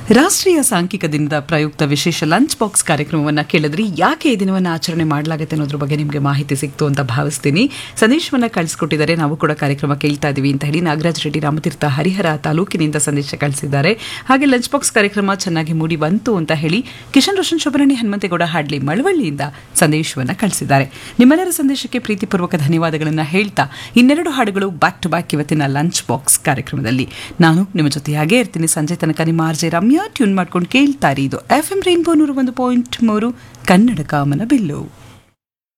ರಾಷ್ಟ್ರೀಯ ಸಾಂಖ್ಯಿಕ ದಿನದ ಪ್ರಯುಕ್ತ ವಿಶೇಷ ಲಂಚ್ ಬಾಕ್ಸ್ ಕಾರ್ಯಕ್ರಮವನ್ನು ಕೇಳಿದ್ರಿ ಯಾಕೆ ಈ ದಿನವನ್ನು ಆಚರಣೆ ಮಾಡಲಾಗುತ್ತೆ ಅನ್ನೋದ್ರ ಬಗ್ಗೆ ನಿಮಗೆ ಮಾಹಿತಿ ಸಿಕ್ತು ಅಂತ ಭಾವಿಸ್ತೀನಿ ಸಂದೇಶವನ್ನು ಕಳಿಸ್ಕೊಟ್ಟಿದ್ದಾರೆ ನಾವು ಕೂಡ ಕಾರ್ಯಕ್ರಮ ಕೇಳ್ತಾ ಇದೀವಿ ಅಂತ ಹೇಳಿ ನಾಗರಾಜ್ ರೆಡ್ಡಿ ರಾಮತೀರ್ಥ ಹರಿಹರ ತಾಲೂಕಿನಿಂದ ಸಂದೇಶ ಕಳಿಸಿದ್ದಾರೆ ಹಾಗೆ ಲಂಚ್ ಬಾಕ್ಸ್ ಕಾರ್ಯಕ್ರಮ ಚೆನ್ನಾಗಿ ಮೂಡಿ ಬಂತು ಅಂತ ಹೇಳಿ ಕಿಶನ್ ರೋಷನ್ ಶುಭರಣಿ ಹನುಮಂತೇಗೌಡ ಹಾಡ್ಲಿ ಮಳವಳ್ಳಿಯಿಂದ ಸಂದೇಶವನ್ನು ಕಳಿಸಿದ್ದಾರೆ ನಿಮ್ಮೆಲ್ಲರ ಸಂದೇಶಕ್ಕೆ ಪ್ರೀತಿಪೂರ್ವಕ ಧನ್ಯವಾದಗಳನ್ನು ಹೇಳ್ತಾ ಇನ್ನೆರಡು ಹಾಡುಗಳು ಬ್ಯಾಕ್ ಟು ಬ್ಯಾಕ್ ಇವತ್ತಿನ ಲಂಚ್ ಬಾಕ್ಸ್ ಕಾರ್ಯಕ್ರಮದಲ್ಲಿ ನಾನು ನಿಮ್ಮ ಜೊತೆಯಾಗೇ ಇರ್ತೀನಿ ಸಂಜೆ ತನಕ ನಿಮ್ಮ ಆರ್ಜೆ ರಮ್ಯಾ ಟ್ಯೂನ್ ಮಾಡ್ಕೊಂಡು ಕೇಳ್ತಾರೆ ಇದು ಎಫ್ ಎಂ ರೈನ್ಬೋ ನೂರ ಒಂದು ಪಾಯಿಂಟ್ ಮೂರು ಕನ್ನಡ ಕಾಮನ ಬಿಲ್ಲು